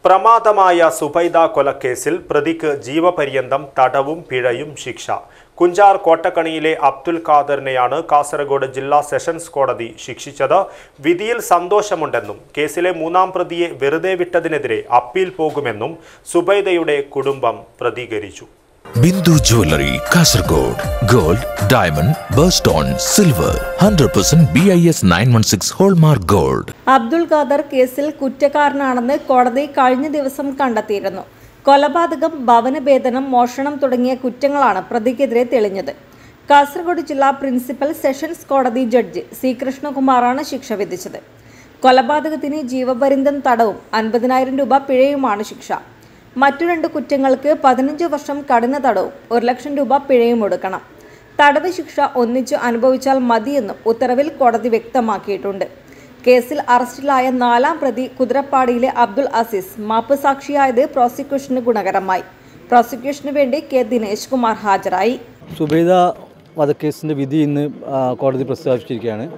പ്രമാദമായ സുബൈദ കൊലക്കേസിൽ പ്രതിക്ക് ജീവപര്യന്തം തടവും പിഴയും ശിക്ഷ കുഞ്ചാർ കോട്ടക്കണിയിലെ അബ്ദുൽ ഖാദറിനെയാണ് കാസർഗോഡ് ജില്ലാ സെഷൻസ് കോടതി ശിക്ഷിച്ചത് വിധിയിൽ സന്തോഷമുണ്ടെന്നും കേസിലെ മൂന്നാം പ്രതിയെ വെറുതെ വിട്ടതിനെതിരെ അപ്പീൽ പോകുമെന്നും സുബൈദയുടെ കുടുംബം പ്രതികരിച്ചു Bindhu jewellery Kasargod gold diamond birthstone silver hundred percent B I S nine one six hallmark gold Abdul Khader കേസിൽ കുറ്റക്കാരനാണെന്ന് കോടതി കഴിഞ്ഞ ദിവസം കണ്ടെത്തിയിരുന്നു കൊലപാതകം ഭവനഭേദനം മോഷണം തുടങ്ങിയ കുറ്റങ്ങളാണ് പ്രതിക്കെതിരെ തെളിഞ്ഞത് കാസർഗോഡ് ജില്ലാ പ്രിൻസിപ്പൽ സെഷൻസ് കോടതി ജഡ്ജി സി കൃഷ്ണകുമാറാണ് ശിക്ഷ വിധിച്ചത് കൊലപാതകത്തിന് ജീവപര്യന്തം തടവും അൻപതിനായിരം രൂപ പിഴയുമാണ് ശിക്ഷ മറ്റു രണ്ട് കുറ്റങ്ങൾക്ക് പതിനഞ്ച് വർഷം കഠിന തടവും ഒരു ലക്ഷം രൂപ പിഴയും ഒടുക്കണം തടവ് ശിക്ഷ ഒന്നിച്ചു അനുഭവിച്ചാൽ മതിയെന്നും ഉത്തരവിൽ കോടതി വ്യക്തമാക്കിയിട്ടുണ്ട് കേസിൽ അറസ്റ്റിലായ നാലാം പ്രതി കുതിരപ്പാടിയിലെ അബ്ദുൾ അസീസ് മാപ്പ് സാക്ഷിയായത് പ്രോസിക്യൂഷന് ഗുണകരമായി പ്രോസിക്യൂഷന് വേണ്ടി കെ ദിനേശ് കുമാർ ഹാജരായി സുബൈദ വധക്കേസിൻ്റെ വിധി ഇന്ന് ആ, കോടതി പ്രസ്താവിച്ചിരിക്കുകയാണ്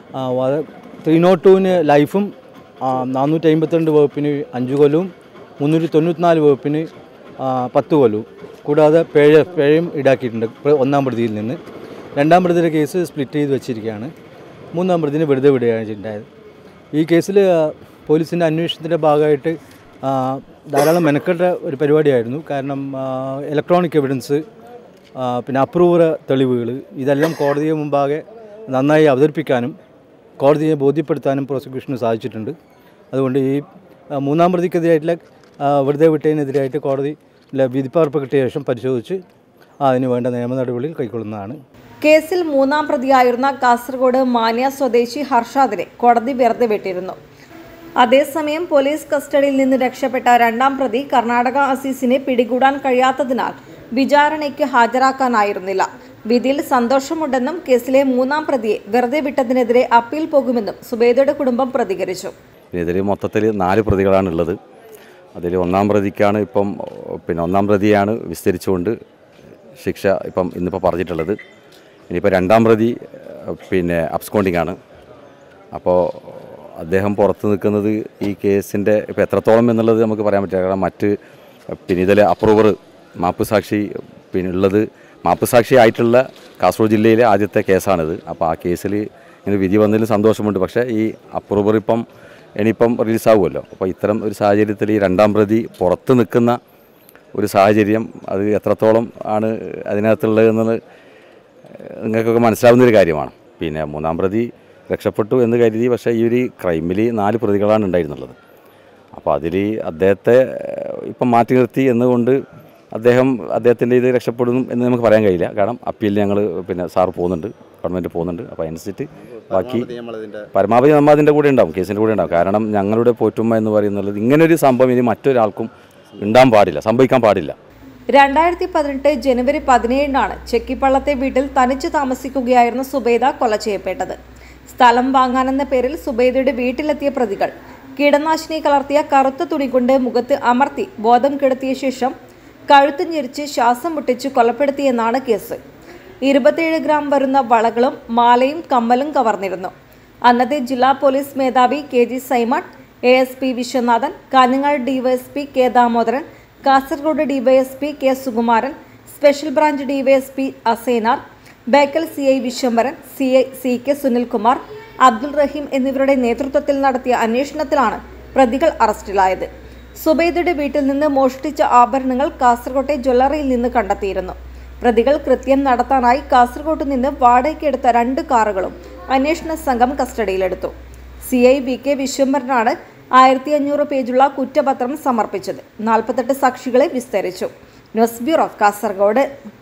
ത്രീ നോട്ട് ടുവിന് ലൈഫും നാനൂറ്റി അമ്പത്തിരണ്ട് വകുപ്പിന് അഞ്ച് കൊല്ലവും മുന്നൂറ്റി തൊണ്ണൂറ്റിനാല് വകുപ്പിന് ആ, പത്ത് കൊല്ലവും കൂടാതെ പിഴ പിഴയും ഈടാക്കിയിട്ടുണ്ട് പ്ര- ഒന്നാം പ്രതിയിൽ നിന്ന് രണ്ടാം പ്രതിയുടെ കേസ് സ്പ്ലിറ്റ് ചെയ്ത് വെച്ചിരിക്കുകയാണ് മൂന്നാം പ്രതിന് വെറുതെ വിടുകയാണ് ഉണ്ടായത് ഈ കേസിൽ പോലീസിൻ്റെ അന്വേഷണത്തിൻ്റെ ഭാഗമായിട്ട് ആ, ധാരാളം മെനക്കെട്ട ഒരു പരിപാടിയായിരുന്നു കാരണം ഇലക്ട്രോണിക് എവിഡൻസ് ആ, പിന്നെ അപ്രൂവർ തെളിവുകൾ ഇതെല്ലാം കോടതിയെ മുമ്പാകെ നന്നായി അവതരിപ്പിക്കാനും കോടതിയെ ബോധ്യപ്പെടുത്താനും പ്രോസിക്യൂഷന് സാധിച്ചിട്ടുണ്ട് അതുകൊണ്ട് ഈ ആ, മൂന്നാം പ്രതിക്കെതിരായിട്ടുള്ള ആ, വെറുതെ വിട്ടതിനെതിരായിട്ട് കോടതി ല- വിധിപ്പകർപ്പ് കിട്ടിയ ശേഷം പരിശോധിച്ച് അതിന് വേണ്ട നിയമ നടപടികൾ കൈക്കൊള്ളുന്നതാണ് കേസിൽ മൂന്നാം പ്രതിയായിരുന്ന കാസർഗോഡ് മാന്യ സ്വദേശി ഹർഷാദിനെ കോടതി വെറുതെ വിട്ടിരുന്നു അതേസമയം പോലീസ് കസ്റ്റഡിയിൽ നിന്ന് രക്ഷപ്പെട്ട രണ്ടാം പ്രതി കർണാടക അസീസിനെ പിടികൂടാൻ കഴിയാത്തതിനാൽ വിചാരണയ്ക്ക് ഹാജരാക്കാനായിരുന്നില്ല വിധിയിൽ സന്തോഷമുണ്ടെന്നും കേസിലെ മൂന്നാം പ്രതിയെ വെറുതെ വിട്ടതിനെതിരെ അപ്പീൽ പോകുമെന്നും സുബേദയുടെ കുടുംബം പ്രതികരിച്ചു ഇതിൽ മൊത്തത്തിൽ നാല് പ്രതികളാണുള്ളത് അതിൽ ഒന്നാം പ്രതിക്കാണ് ഇപ്പം പിന്നെ ഒന്നാം പ്രതിയാണ് വിസ്തരിച്ചുകൊണ്ട് ശിക്ഷ ഇപ്പം ഇന്നിപ്പോൾ പറഞ്ഞിട്ടുള്ളത് ഇനിയിപ്പോൾ രണ്ടാം പ്രതി ഏഹ്, പിന്നെ അബ്സ്കോണ്ടിങ് ആണ് അപ്പോൾ അദ്ദേഹം പുറത്ത് നിൽക്കുന്നത് ഈ കേസിൻ്റെ ഇപ്പോൾ എത്രത്തോളം എന്നുള്ളത് നമുക്ക് പറയാൻ പറ്റില്ല കാരണം മറ്റ് പിന്നെ ഇതിലെ അപ്രൂവർ മാപ്പ് സാക്ഷി പിന്നെ ഉള്ളത് മാപ്പ് സാക്ഷി ആയിട്ടുള്ള കാസർഗോഡ് ജില്ലയിലെ ആദ്യത്തെ കേസാണിത് അപ്പോൾ ആ കേസിൽ ഇങ്ങനെ വിധി വന്നതിൽ സന്തോഷമുണ്ട് പക്ഷേ ഈ അപ്രൂവർ ഇപ്പം ഇനിയിപ്പം റിലീസാവുമല്ലോ അപ്പോൾ ഇത്തരം ഒരു സാഹചര്യത്തിൽ ഈ രണ്ടാം പ്രതി പുറത്ത് നിൽക്കുന്ന ഒരു സാഹചര്യം അത് എത്രത്തോളം ആണ് അതിനകത്തുള്ളത് എന്നുള്ളത് നിങ്ങൾക്കൊക്കെ മനസ്സിലാവുന്ന ഒരു കാര്യമാണ് പിന്നെ മൂന്നാം പ്രതി രക്ഷപ്പെട്ടു എന്ന് കരുതി പക്ഷേ ഈ ഒരു ക്രൈമിൽ നാല് പ്രതികളാണ് ഉണ്ടായിരുന്നുള്ളത് അപ്പോൾ അതിൽ അദ്ദേഹത്തെ ഏഹ്, ഇപ്പം മാറ്റി നിർത്തി എന്നുകൊണ്ട് അദ്ദേഹം അദ്ദേഹത്തിൻ്റെ ഇത് രക്ഷപ്പെടും എന്ന് നമുക്ക് പറയാൻ കഴിയില്ല കാരണം അപ്പീലിൽ ഞങ്ങൾ പിന്നെ സാർ പോകുന്നുണ്ട് ഗവൺമെൻറ് പോകുന്നുണ്ട് അപ്പോൾ അതിനനുസരിച്ച് ബാക്കി പരമാവധി നമ്മൾ അതിൻ്റെ കൂടെ ഉണ്ടാവും കേസിൻ്റെ കൂടെ ഉണ്ടാവും കാരണം ഞങ്ങളുടെ പോറ്റുമ്മ എന്ന് പറയുന്നത് ഇങ്ങനൊരു സംഭവം ഇനി മറ്റൊരാൾക്കും ഉണ്ടാകാൻ പാടില്ല സംഭവിക്കാൻ പാടില്ല രണ്ടായിരത്തി പതിനെട്ട് ജനുവരി പതിനേഴിനാണ് ചെക്കിപ്പള്ളത്തെ വീട്ടിൽ തനിച്ച് താമസിക്കുകയായിരുന്ന സുബൈദ കൊല ചെയ്യപ്പെട്ടത് സ്ഥലം വാങ്ങാനെന്ന പേരിൽ സുബൈദയുടെ വീട്ടിലെത്തിയ പ്രതികൾ കീടനാശിനി കലർത്തിയ കറുത്ത തുണി കൊണ്ട് മുഖത്ത് അമർത്തി ബോധം കെടുത്തിയ ശേഷം കഴുത്ത് ഞെരിച്ച് ശ്വാസം മുട്ടിച്ച് കൊലപ്പെടുത്തിയെന്നാണ് കേസ് ഇരുപത്തിയേഴ് ഗ്രാം വരുന്ന വളകളും മാലയും കമ്മലും കവർന്നിരുന്നു അന്നത്തെ ജില്ലാ പോലീസ് മേധാവി K G Simon A S P Viswanathan Kanhangad DYSP K Damodaran Kasargod DYSP K Sukumaran special branch DYSP Asainar Bekal C I Viswambharan C I C K Sunilkumar Abdul Raheem എന്നിവരുടെ നേതൃത്വത്തിൽ നടത്തിയ അന്വേഷണത്തിലാണ് പ്രതികൾ അറസ്റ്റിലായത് സുബൈദയുടെ വീട്ടിൽ നിന്ന് മോഷ്ടിച്ച ആഭരണങ്ങൾ കാസർകോട്ടെ ജ്വല്ലറിയിൽ നിന്ന് കണ്ടെത്തിയിരുന്നു പ്രതികൾ കൃത്യം നടത്താനായി കാസർഗോഡ് നിന്ന് വാടകയ്ക്കെടുത്ത രണ്ട് കാറുകളും അന്വേഷണ സംഘം കസ്റ്റഡിയിലെടുത്തു സി ഐ വി കെ വിശ്വംഭരനാണ് ആയിരത്തി അഞ്ഞൂറ് പേജുള്ള കുറ്റപത്രം സമർപ്പിച്ചത് നാൽപ്പത്തെട്ട് സാക്ഷികളെ വിസ്തരിച്ചു ന്യൂസ് ബ്യൂറോ കാസർഗോഡ്